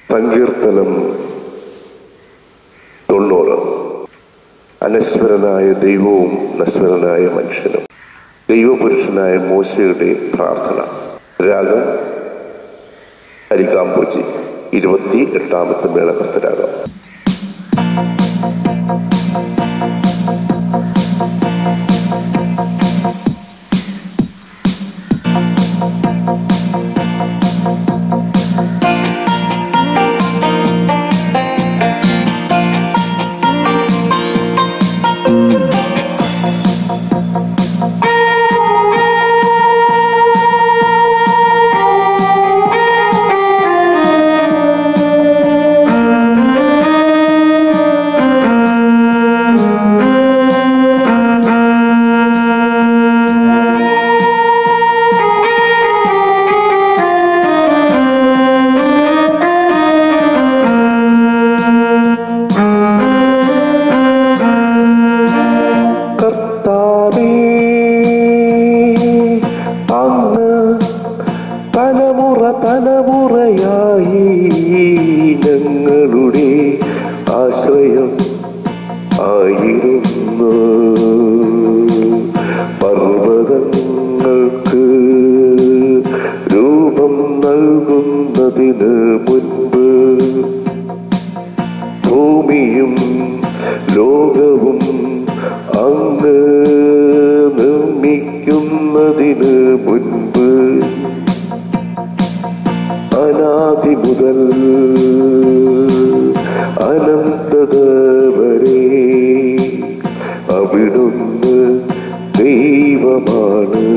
സങ്കീർത്തനം തൊണ്ണൂറ് അനശ്വരനായ ദൈവവും നശ്വരനായ മനുഷ്യനും ദൈവപുരുഷനായ മോശയുടെ പ്രാർത്ഥന രാഗം അരികാമ്പൂജി ഇരുപത്തി എട്ടാമത്തെ മേളകർത്തരാഗം കർത്താവേ അങ്ങ് തലമുറ തലമുറയായി ഞങ്ങളുടെ ആശ്രയം ആയിരുന്നു പർവ്വതങ്ങൾക്ക് രൂപം നൽകുന്നതിന് മുൻപ് ഭൂമിയും ലോകവും അങ്ങ് നിർമ്മിക്കുന്നതിന് മുൻപ് അനാദി മുതൽ അനന്തത വരെ അവിടുന്ന് ദൈവമാണ്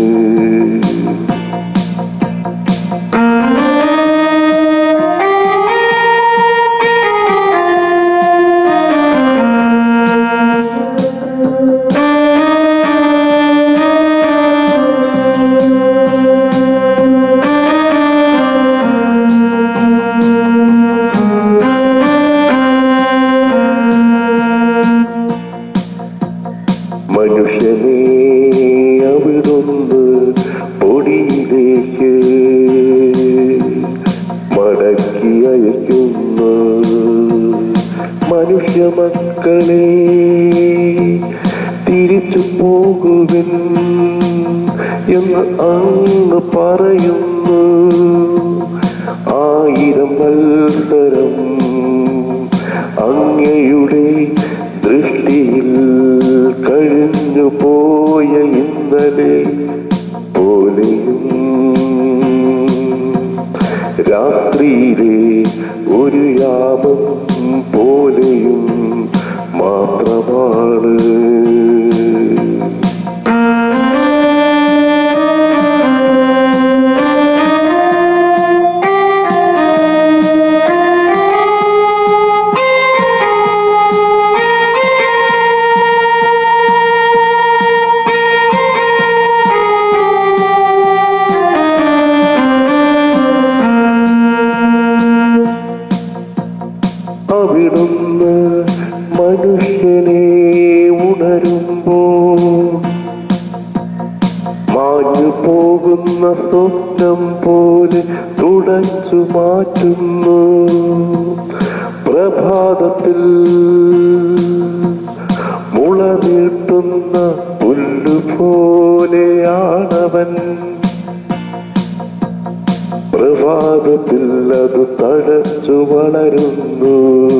മനുഷ്യനെ അവിടുന്ന് പൊടിയിലേക്ക് മടക്കി അയക്കുന്നു മനുഷ്യ മക്കളെ തിരിച്ചു പോകുവിൻ എന്ന് അങ്ങ് പറയുന്നു ആയിരം മത്സരം അങ്ങയുടെ ദൃഷ്ടിയിൽ കഴിഞ്ഞു പോയ ഇന്നലെ പോലെയും രാത്രിയിലെ ഒരു യാമം പോലെയും മാത്രമാണ് അവിടുന്ന് മനുഷ്യനെ ഉണരുമ്പോൾ മാഞ്ഞു പോകുന്ന സ്വപ്നം പോലെ തുടച്ചു മാറ്റുന്നു പ്രഭാതത്തിൽ മുള നീട്ടുന്ന പുല്ലുപോലെയാണവൻ പ്രഭാതത്തിൽ അത് തഴച്ചു വളരുന്നു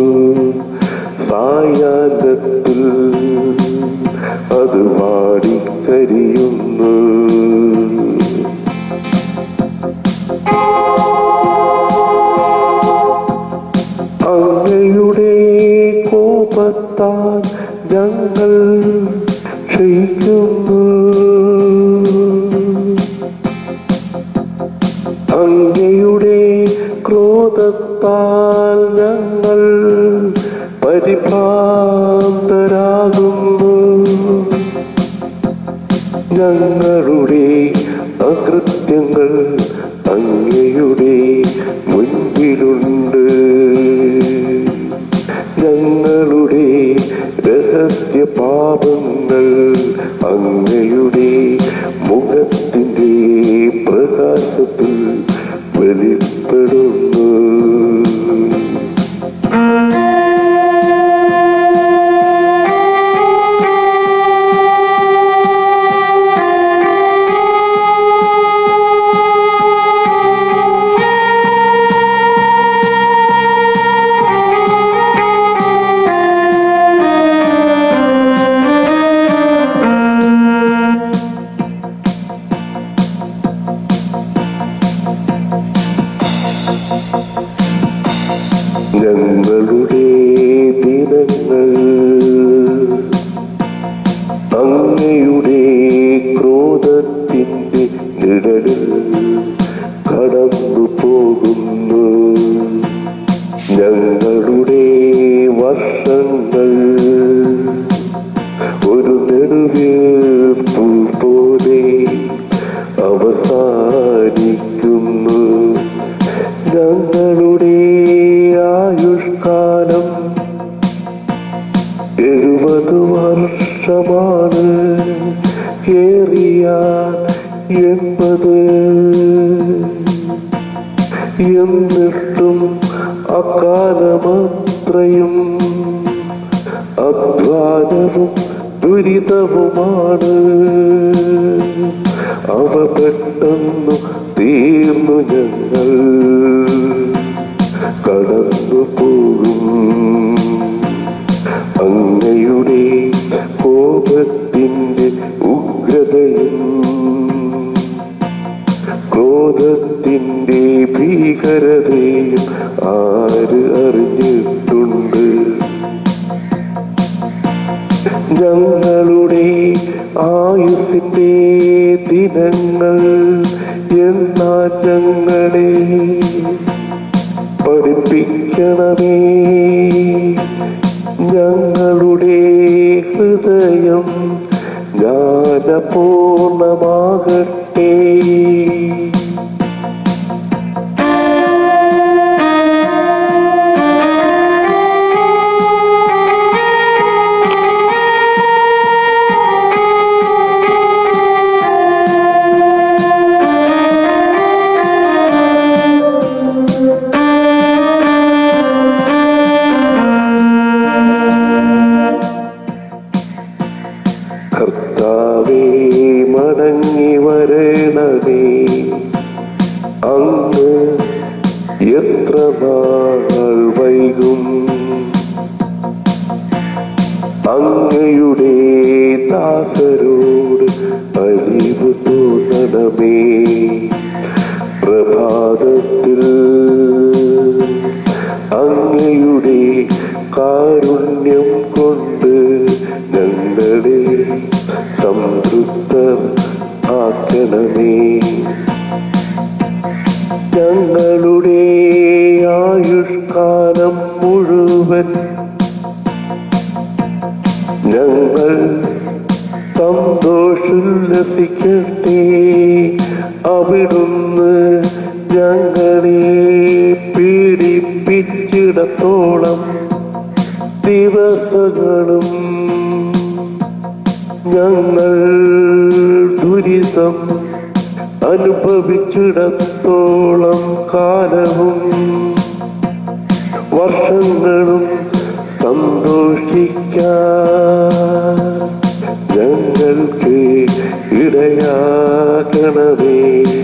സായാഹ്നത്തിൽ അത് വാടിക്കരിയുന്നു അങ്ങയുടെ കോപത്താൽ ഞങ്ങൾ ക്ഷയിക്കുന്നു അങ്ങയുടെ ക്രോധത്താൽ ഞങ്ങൾ പരിഭ്രാന്തരാകുന്നു ഞങ്ങളുടെ അകൃത്യങ്ങൾ അങ്ങയുടെ മുൻപിലുണ്ട് ഞങ്ങളുടെ രഹസ്യ പാപങ്ങൾ അങ്ങയുടെ മുഖത്തിൻ്റെ പ്രകാശത്തിൽ വെളിപ്പെടുന്നു എഴുപത് വർഷമാണ് ഏറിയാൽ എൺപത് എന്നിട്ടും അക്കാലമത്രയും അധ്വാനവും ദുരിതവുമാണ് അവ പെട്ടെന്നു തീർന്നു ഞങ്ങൾ കടന്നു പോകും അങ്ങയുടെ കോപത്തിന്റെ ഉഗ്രതയും ക്രോധത്തിന്റെ ഭീകരതയും ആര് അറിഞ്ഞിട്ടുണ്ട് ഞങ്ങളുടെ ആയുസിന്റെ ദിനങ്ങൾ എന്നാ ഞങ്ങളെ പഠിപ്പിക്കണമേ ഞങ്ങളുടെ ഹൃദയം ജ്ഞാനപൂർണമാകട്ടെ കർത്താവേ മടങ്ങി വരണമേ അങ്ങ് എത്ര നാൾ വൈകും അങ്ങയുടെ ദാസരോട് അലിവ് തോന്നണമേ പ്രഭാതത്തിൽ അങ്ങയുടെ കാരുണ്യം കൊണ്ട് ഞങ്ങളെ സംതൃപ്തർ ആക്കണമേ ഞങ്ങളുടെ ആയുഷ്കാലം മുഴുവൻ ഞങ്ങൾ സന്തോഷുല്ലസിക്കട്ടെ അവിടുന്ന് ഞങ്ങളെ പീഡിപ്പിച്ചിടത്തോളം ദിവസങ്ങളും ഞങ്ങൾ ദുരിതം അനുഭവിച്ചിടത്തോളം കാലവും വർഷങ്ങളും സന്തോഷിക്കാൻ ഞങ്ങൾക്ക് ഇടയാകണമേ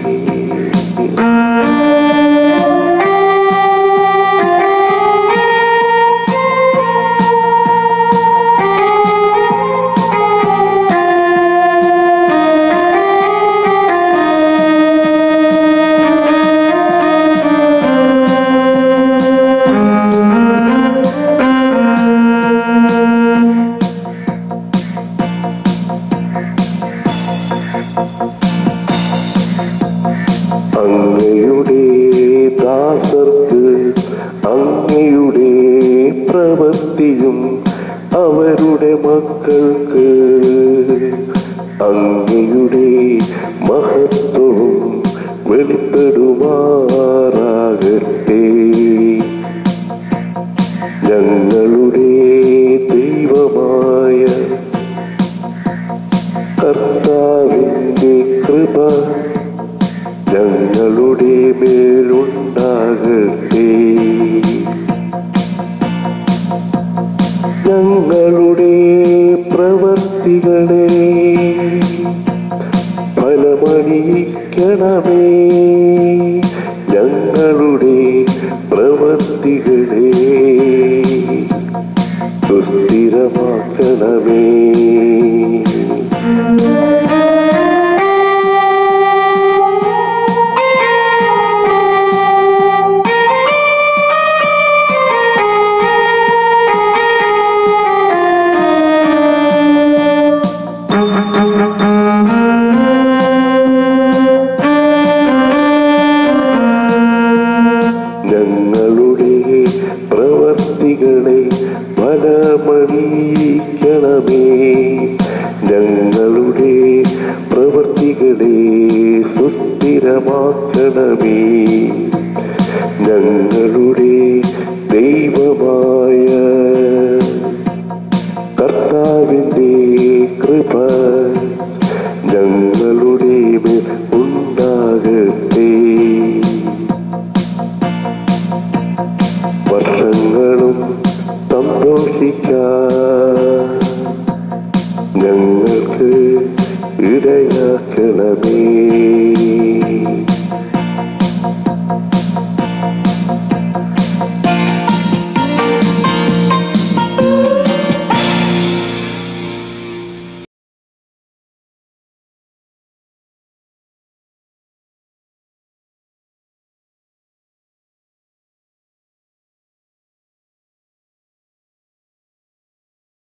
അങ്ങയുടെ ദാസർക്ക് അങ്ങയുടെ പ്രവൃത്തിയും അവരുടെ മക്കൾക്ക് അങ്ങയുടെ മഹത്വവും വെളിപ്പെടുമാറാകട്ടെ ഞങ്ങളുടെ ദൈവമായ കർത്താവിൻ്റെ കൃപ ഞങ്ങളുടെ മേലുണ്ടാകട്ടെ ഞങ്ങളുടെ പ്രവർത്തികളെ ഫലമണിയിക്കണമേ ഞങ്ങളുടെ പ്രവർത്തികളെ സുസ്ഥിരമാക്കണമേ ഞങ്ങളുടെ പ്രവർത്തികളെ ഫലമണിയിക്കണമേ ഞങ്ങളുടെ ഇടയാക്കണമേ